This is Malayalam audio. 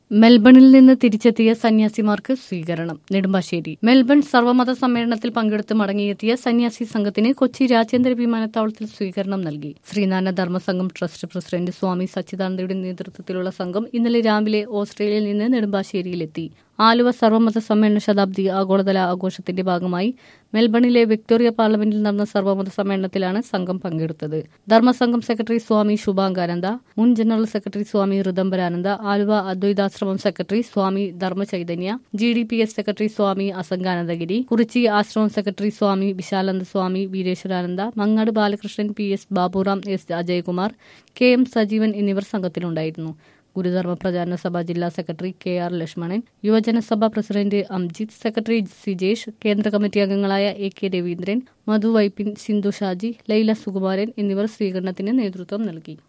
മെൽബണിൽ നിന്ന് തിരിച്ചെത്തിയ സന്യാസിമാർക്ക് സ്വീകരണം നെടുമ്പാശ്ശേരി മെൽബൺ സർവമത സമ്മേളനത്തിൽ പങ്കെടുത്ത് മടങ്ങിയെത്തിയ സന്യാസി സംഘത്തിന് കൊച്ചി രാജ്യാന്തര വിമാനത്താവളത്തിൽ സ്വീകരണം നൽകി ശ്രീനാരായണ ധർമ്മസംഘം ട്രസ്റ്റ് പ്രസിഡന്റ് സ്വാമി സച്ചിദാനന്ദയുടെ നേതൃത്വത്തിലുള്ള സംഘം ഇന്നലെ രാവിലെ ഓസ്ട്രേലിയയിൽ നിന്ന് നെടുമ്പാശ്ശേരിയിലെത്തി ആലുവ സർവമത സമ്മേളന ശതാബ്ദി ആഗോളതല ആഘോഷത്തിന്റെ ഭാഗമായി മെൽബണിലെ വിക്ടോറിയ പാർലമെന്റിൽ നടന്ന സർവമത സമ്മേളനത്തിലാണ് സംഘം പങ്കെടുത്തത് ധർമ്മസംഘം സെക്രട്ടറി സ്വാമി ശുഭാംഗാനന്ദ മുൻ general secretary Swami Rithambharananda Aluva Advaitashramam secretary Swami Dharmachaithanya G D P S secretary Swami Asanganandagiri Kurichi Ashramam secretary Swami Vishalananda Swami Veereshwarananda Mangad Balakrishnan P S Baburam S Ajayakumar K M Sajeevan എന്നിവർ സംഘത്തിലുണ്ടായിരുന്നു ഗുരുധർമ്മ പ്രചാരണ സഭ ജില്ലാ സെക്രട്ടറി കെ ആർ ലക്ഷ്മണൻ യുവജന സഭ പ്രസിഡന്റ് അംജിത് സെക്രട്ടറി സിജേഷ് കേന്ദ്ര കമ്മിറ്റി അംഗങ്ങളായ എ കെ രവീന്ദ്രൻ മധു വൈപ്പിൻ സിന്ധു ഷാജി ലൈല സുകുമാരൻ എന്നിവർ സ്വീകരണത്തിന് നേതൃത്വം നൽകി